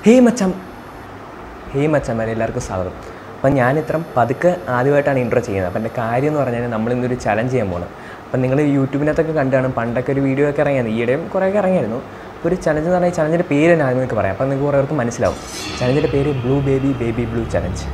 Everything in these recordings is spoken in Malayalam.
ഹേ മച്ചം ഹേ മച്ചന്മാരെ എല്ലാവർക്കും സ്വാഗതം അപ്പം ഞാൻ ഇത്ര പതുക്കെ ആദ്യമായിട്ടാണ് ഇൻട്രോ ചെയ്യുന്നത് അപ്പം എൻ്റെ കാര്യം എന്ന് പറഞ്ഞാൽ നമ്മൾ ഇന്നൊരു ചലഞ്ച് ചെയ്യാൻ പോകണം അപ്പം നിങ്ങൾ യൂട്യൂബിനകത്തൊക്കെ കണ്ടാണ് പണ്ടൊക്കെ ഒരു വീഡിയോ ഒക്കെ ഇറങ്ങിയത് ഈയിടെയും കുറേയൊക്കെ ഇറങ്ങിയായിരുന്നു അപ്പോൾ ഒരു ചലഞ്ച് എന്ന് പറഞ്ഞാൽ ഈ ചലഞ്ചിൻ്റെ പേര് തന്നെ ആദ്യം നിങ്ങൾക്ക് പറയാം അപ്പം നിങ്ങൾക്ക് കുറേ പേർക്ക് മനസ്സിലാവും ചലഞ്ചിൻ്റെ പേര് blue baby baby blue challenge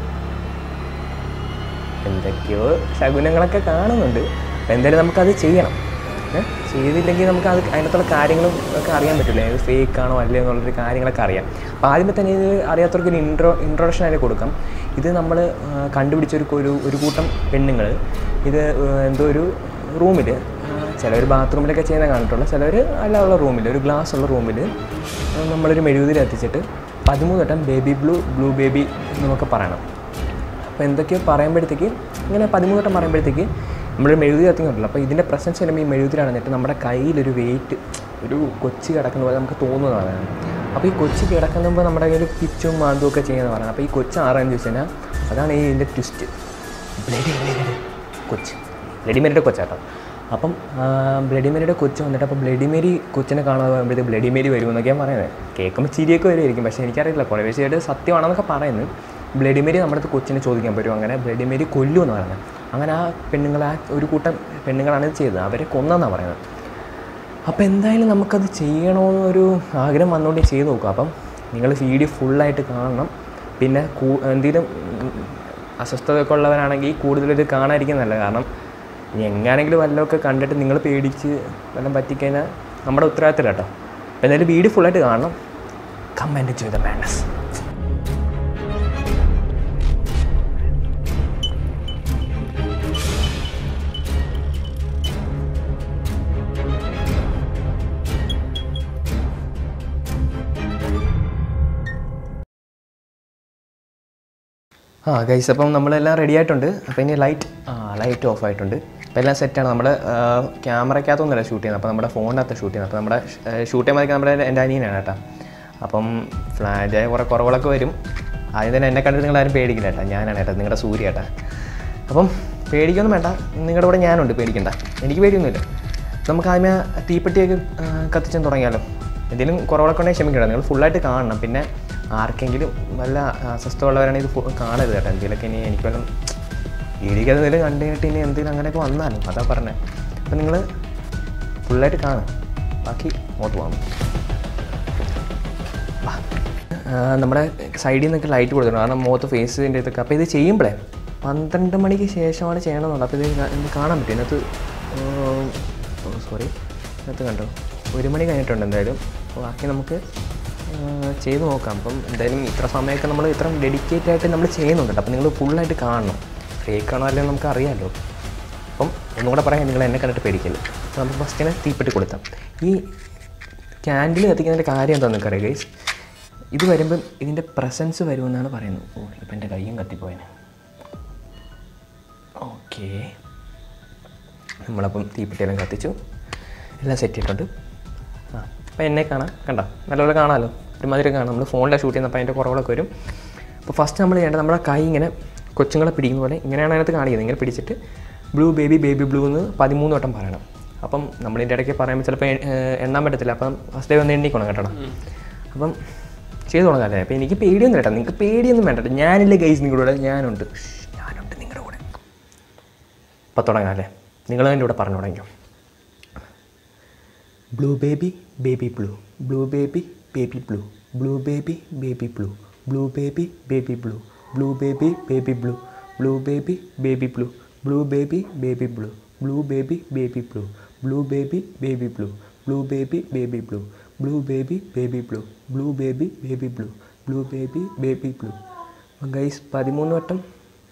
എന്തൊക്കെയോ ശകുനങ്ങളൊക്കെ കാണുന്നുണ്ട് അപ്പോൾ എന്തായാലും നമുക്കത് ചെയ്യണം ഏ? ചെയ്തില്ലെങ്കിൽ നമുക്ക് അത് അതിനകത്തുള്ള കാര്യങ്ങളും ഒക്കെ അറിയാൻ പറ്റില്ല ഇത് ഫേക്ക് ആണോ അല്ലേ എന്നുള്ളൊരു കാര്യങ്ങളൊക്കെ അറിയാം അപ്പോൾ ആദ്യമേ തന്നെ ഇത് അറിയാത്തവർക്ക് ഒരു ഇൻട്രോ ഇൻട്രൊഡക്ഷൻ ആയിട്ട് കൊടുക്കാം ഇത് നമ്മൾ കണ്ടുപിടിച്ച ഒരു ഒരു ഒരു കൂട്ടം പെണ്ണുങ്ങൾ ഇത് ആ, എന്തോ ഒരു റൂമിൽ ചിലവർ ബാത്റൂമിലൊക്കെ ചെയ്യുന്ന കണ്ടിട്ടുള്ള ചിലവർ അല്ലാതുള്ള റൂമിൽ ഒരു ഗ്ലാസ് ഉള്ള റൂമിൽ നമ്മളൊരു മെഴുകുതിരി കത്തിച്ചിട്ട് പതിമൂന്ന് വട്ടം ബേബി ബ്ലൂ ബ്ലൂ ബേബി എന്നൊക്കെ പറയണം അപ്പോൾ എന്തൊക്കെയോ പറയുമ്പോഴത്തേക്ക് ഇങ്ങനെ പതിമൂന്ന് വട്ടം പറയുമ്പോഴത്തേക്ക് നമ്മൾ മെഴുകുതി കത്തിക്കുന്നുണ്ടല്ലോ അപ്പോൾ ഇതിൻ്റെ പ്രസൻസ് വരുമ്പോൾ ഈ മെഴുകുതിരി അടഞ്ഞിട്ട് നമ്മുടെ കയ്യിലൊരു വെയിറ്റ് ഒരു കൊച്ചി കിടക്കുന്ന പോലെ നമുക്ക് തോന്നുന്നതാണ് അപ്പോൾ ഈ കൊച്ചി കിടക്കുമ്പോൾ നമ്മുടെ കയ്യിൽ പിച്ചും മാന്തും ഒക്കെ ചെയ്യുന്ന പറയുന്നത് അപ്പോൾ ഈ കൊച്ച് ആരാന്ന് ചോദിച്ചു കഴിഞ്ഞാൽ അതാണ് ഈ ഇതിൻ്റെ ട്വിസ്റ്റ് ബ്ലഡി മേരിയുടെ കൊച്ച് ബ്ലഡി മേരിയുടെ കൊച്ചാട്ടോ അപ്പം ബ്ലഡി മേരിയുടെ കൊച്ച് വന്നിട്ട് അപ്പോൾ ബ്ലഡി മേരി കൊച്ചിനെ കാണാതെ വരുമ്പോഴത്തേക്ക് ബ്ലഡി മേരി വരുമെന്നൊക്കെയാണ് പറയുന്നത് കേൾക്കുമ്പോൾ ചിരിയൊക്കെ വരുമായിരിക്കും പക്ഷേ എനിക്കറിയില്ല കുറേ വിഷയമായിട്ട് സത്യമാണെന്നൊക്കെ പറയുന്നത് ബ്ലഡി മേരി നമ്മുടെ അടുത്ത് കൊച്ചിനെ ചോദിക്കാൻ പറ്റും അങ്ങനെ ബ്ലഡി മേരി കൊല്ലുമെന്ന് പറയുന്നത് അങ്ങനെ ആ പെണ്ണുങ്ങൾ ആ ഒരു കൂട്ടം പെണ്ണുങ്ങളാണ് ഇത് ചെയ്തത് അവരെ കൊന്നെന്നാണ് പറയുന്നത് അപ്പോൾ എന്തായാലും നമുക്കത് ചെയ്യണമെന്നൊരു ആഗ്രഹം വന്നുകൊണ്ട് ചെയ്ത് നോക്കുക അപ്പം നിങ്ങൾ വീഡിയോ ഫുള്ളായിട്ട് കാണണം പിന്നെ കൂ എന്തെങ്കിലും ഉം, അസ്വസ്ഥതയൊക്കെ ഉള്ളവരാണെങ്കിൽ കൂടുതലിത് കാണാതിരിക്കുന്നതല്ല കാരണം ഇനി എങ്ങാനെങ്കിലും വല്ലതൊക്കെ കണ്ടിട്ട് നിങ്ങൾ പേടിച്ച് വല്ലതും പറ്റിക്കഴിഞ്ഞാൽ നമ്മുടെ ഉത്തരവാദിത്തമില്ല കേട്ടോ അപ്പോൾ എന്തായാലും വീഡിയോ ഫുള്ളായിട്ട് കാണണം കമൻറ്റ് ചെയ്ത മാനസ് ആ ഗൈസ് അപ്പം നമ്മളെല്ലാം റെഡി ആയിട്ടുണ്ട് അപ്പോൾ ഇനി ലൈറ്റ് ആ ലൈറ്റ് ഓഫ് ആയിട്ടുണ്ട് അപ്പോൾ എല്ലാം സെറ്റാണ് നമ്മുടെ ക്യാമറയ്ക്കകത്തൊന്നുമല്ല ഷൂട്ട് ചെയ്യുന്നത് അപ്പോൾ നമ്മുടെ ഫോണിനകത്ത് ഷൂട്ട് ചെയ്യുന്നത് അപ്പോൾ നമ്മുടെ ഷൂട്ട് ചെയ്യുമ്പോൾ നമ്മുടെ എൻ്റെ അനിയനാണ് കേട്ടോ അപ്പം ഫ്ലാറ്റ് കുറേ കുറവുകളൊക്കെ വരും ആദ്യം തന്നെ എന്നെ കണ്ടിട്ട് നിങ്ങൾ ആരും പേടിക്കില്ല കേട്ടോ ഞാനാണ് കേട്ടോ നിങ്ങളുടെ സൂര്യ കേട്ടോ അപ്പം പേടിക്കൊന്നും വേണ്ട നിങ്ങളുടെ കൂടെ ഞാനുണ്ട് പേടിക്കണ്ട എനിക്ക് പേടിയൊന്നുമില്ല നമുക്ക് ആദ്യമേ തീപ്പെട്ടിയൊക്കെ ആ, കത്തിച്ചാൻ തുടങ്ങിയാലോ എന്തെങ്കിലും കുറവുകളൊക്കെ ഉണ്ടെങ്കിൽ ക്ഷമിക്കണം നിങ്ങൾ ഫുള്ളായിട്ട് കാണണം പിന്നെ ആർക്കെങ്കിലും വല്ല അസ്വസ്ഥമുള്ളവരാണെങ്കിൽ ഇത് ഫു- കാണരുത് കേട്ടോ എന്തെങ്കിലുമൊക്കെ ഇനി എനിക്ക് വല്ലതും വീഡിയോക്ക് എന്തെങ്കിലും കണ്ടു കഴിഞ്ഞിട്ട് ഇനി എന്തെങ്കിലും അങ്ങനെയൊക്കെ വന്നാലും അതാ പറഞ്ഞത് അപ്പം നിങ്ങൾ ഫുള്ളായിട്ട് കാണും ബാക്കി അങ്ങോട്ട് പോകാം വാ. ആ, നമ്മുടെ സൈഡിൽ നിന്നൊക്കെ ലൈറ്റ് കൊടുത്തിട്ടുണ്ട് കാരണം മുഖത്ത് ഫേസിൻ്റെ ഇതൊക്കെ അപ്പോൾ ഇത് ചെയ്യുമ്പോഴേ പന്ത്രണ്ട് മണിക്ക് ശേഷമാണ് ചെയ്യണമെന്നുള്ളത് അപ്പോൾ ഇത് കാ- ഇത് കാണാൻ പറ്റും ഇതിനകത്ത് സോറി ഇതിനകത്ത് കണ്ടോ ഒരു മണി കഴിഞ്ഞിട്ടുണ്ട് എന്തായാലും അപ്പോൾ ബാക്കി നമുക്ക് ആ, ചെയ്ത് നോക്കാം അപ്പം എന്തായാലും ഇത്ര സമയമൊക്കെ നമ്മൾ ഇത്ര ഡെഡിക്കേറ്റ് ആയിട്ട് നമ്മൾ ചെയ്യുന്നുണ്ട് കേട്ടോ അപ്പോൾ നിങ്ങൾ ഫുള്ളായിട്ട് കാണണം ഫേക്ക് ആണോ അല്ലയോ നമുക്ക് അറിയാമല്ലോ അപ്പം ഒന്നുകൂടെ പറയാം നിങ്ങൾ എന്നെ കണ്ടിട്ട് പേടിക്കല്ലോ അപ്പോൾ നമുക്ക് ഫസ്റ്റിനെ തീപ്പെട്ടി കൊടുത്താം ഈ ക്യാൻഡിൽ കത്തിക്കുന്നതിൻ്റെ കാര്യം എന്താണെന്ന് നിങ്ങൾക്കറിയാം ഗൈസ് ഇത് വരുമ്പം ഇതിൻ്റെ പ്രസൻസ് വരുമെന്നാണ് പറയുന്നത് ഓ ഇപ്പം എൻ്റെ കയ്യും കത്തിപ്പോയനെ ഓക്കെ നമ്മളപ്പം തീപ്പെട്ടിയെല്ലാം കത്തിച്ചു എല്ലാം സെറ്റ് ചെയ്തിട്ടുണ്ട് ആ അപ്പോൾ എന്നെ കാണാം കണ്ടോ നല്ലപോലെ കാണാമല്ലോ ഒരുമാതിരി കാണാം നമ്മൾ ഫോണിലാണ് ഷൂട്ട് ചെയ്യുന്നത് അപ്പോൾ അതിൻ്റെ കുറവുകളൊക്കെ വരും അപ്പോൾ ഫസ്റ്റ് നമ്മൾ ചെയ്യേണ്ടത് നമ്മുടെ കൈ ഇങ്ങനെ കൊച്ചുങ്ങളെ പിടിക്കുന്ന പോലെ ഇങ്ങനെയാണ് അതിനകത്ത് കാണിക്കുന്നത് ഇങ്ങനെ പിടിച്ചിട്ട് ബ്ലൂ ബേബി ബേബി ബ്ലൂ എന്ന് പതിമൂന്ന് വട്ടം പറയണം അപ്പം നമ്മളിൻ്റെ ഇടയ്ക്ക് പറയുമ്പോൾ ചിലപ്പോൾ എ- ഏഹ് എണ്ണാൻ പറ്റത്തില്ല അപ്പം ഫസ്റ്റ് ഡേ ഒന്ന് എണ്ണിക്കണം കേട്ടോ അപ്പം ചെയ്ത് തുടങ്ങാം അല്ലേ അപ്പോൾ എനിക്ക് പേടിയൊന്നും കേട്ടോ നിങ്ങൾക്ക് പേടിയൊന്നും വേണ്ട കേട്ടോ. ഞാനില്ല ഗൈസ് നിങ്ങളുടെ കൂടെ ഞാനുണ്ട് ഷ്, ഞാനുണ്ട് നിങ്ങളുടെ കൂടെ അപ്പോൾ തുടങ്ങാം അല്ലേ നിങ്ങൾ എൻ്റെ കൂടെ പറഞ്ഞു തുടങ്ങിയോ blue baby baby blue blue baby baby blue blue baby baby blue blue baby baby blue blue baby baby blue blue baby baby blue blue baby baby blue blue baby baby blue blue baby baby blue blue baby baby blue blue baby baby blue blue baby baby blue blue baby baby blue guys പതിമൂന്ന് വട്ടം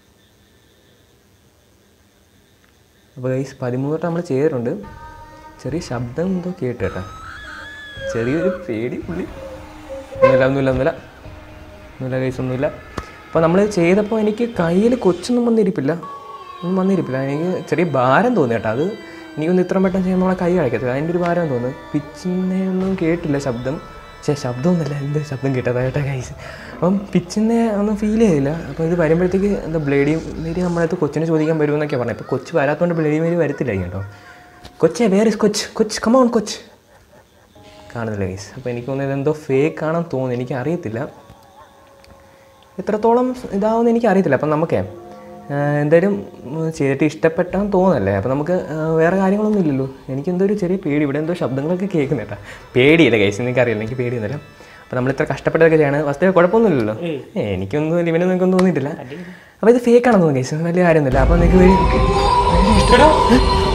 അപ്പോൾ ഗൈസ് പതിമൂന്ന് വട്ടം നമ്മൾ ചെയ്തിട്ടുണ്ട് ചെറിയ ശബ്ദം എന്തോ കേട്ട് കേട്ടോ ചെറിയൊരു പേടി പുള്ളി ഒന്നുമില്ല ഒന്നുമില്ല ഒന്നുമില്ല ഒന്നുമില്ല ഗൈസ് ഒന്നുമില്ല അപ്പോൾ നമ്മൾ ചെയ്തപ്പോൾ എനിക്ക് കയ്യിൽ കൊച്ചൊന്നും വന്നിരിപ്പില്ല ഒന്നും വന്നിരിപ്പില്ല എനിക്ക് ചെറിയ ഭാരം തോന്നി കേട്ടോ അത് എനിക്കൊന്ന് ഇത്ര പെട്ടെന്ന് ചെയ്യുമ്പോൾ നമ്മളെ കൈ അടയ്ക്കത്തില്ല അതിൻ്റെ ഒരു ഭാരം തോന്നുന്നു പിച്ചിനെ ഒന്നും കേട്ടില്ല ശബ്ദം പക്ഷേ ശബ്ദമൊന്നുമില്ല എന്ത് ശബ്ദം കേട്ടതായിട്ടാ കൈസ് അപ്പം പിച്ചിനെ ഒന്നും ഫീൽ ചെയ്തില്ല അപ്പോൾ ഇത് വരുമ്പോഴത്തേക്ക് എന്താ ബ്ലേഡി മേരി നമ്മളടുത്ത് കൊച്ചിനെ ചോദിക്കാൻ വരുമെന്നൊക്കെയാണ് പറഞ്ഞത് ഇപ്പോൾ കൊച്ച് വരാത്തതുകൊണ്ട് ബ്ലേഡി മേരി വരത്തില്ല കേട്ടോ കൊച്ചേ വേർ ഇസ് കൊച്ച് കൊച്ച് കമോൺ കൊച്ച് കാണുന്നില്ല ഗൈസ് അപ്പോൾ എനിക്ക് തോന്നുന്നത് എന്തോ ഫേക്ക് ആണെന്ന് തോന്നുന്നു എനിക്ക് അറിയത്തില്ല എത്രത്തോളം ഇതാവുമെന്ന് എനിക്ക് അറിയത്തില്ല അപ്പം നമുക്കേ ആഹ് എന്തായാലും ഉം, ചെയ്തിട്ട് ഇഷ്ടപ്പെട്ടാൻ തോന്നല്ലേ അപ്പം നമുക്ക് ആഹ് വേറെ കാര്യങ്ങളൊന്നും ഇല്ലല്ലോ എനിക്ക് എന്തോ ഒരു ചെറിയ പേടി ഇവിടെ എന്തോ ശബ്ദങ്ങളൊക്കെ കേൾക്കുന്ന കേട്ടോ പേടിയില്ല കൈസ് എനിക്ക് അറിയില്ല എനിക്ക് പേടിയൊന്നുമില്ല അപ്പം നമ്മൾ ഇത്ര കഷ്ടപ്പെട്ടതൊക്കെ ചെയ്യാണ് വസ്തു കുഴപ്പമൊന്നുമില്ലല്ലോ ഏ എനിക്കൊന്നും ഇവനൊന്നും എനിക്കൊന്നും തോന്നിയിട്ടില്ല അപ്പോൾ ഇത് ഫേക്ക് ആണെന്ന് തോന്നി കൈസ് വലിയ കാര്യമൊന്നുമില്ല അപ്പോൾ നിങ്ങൾക്ക്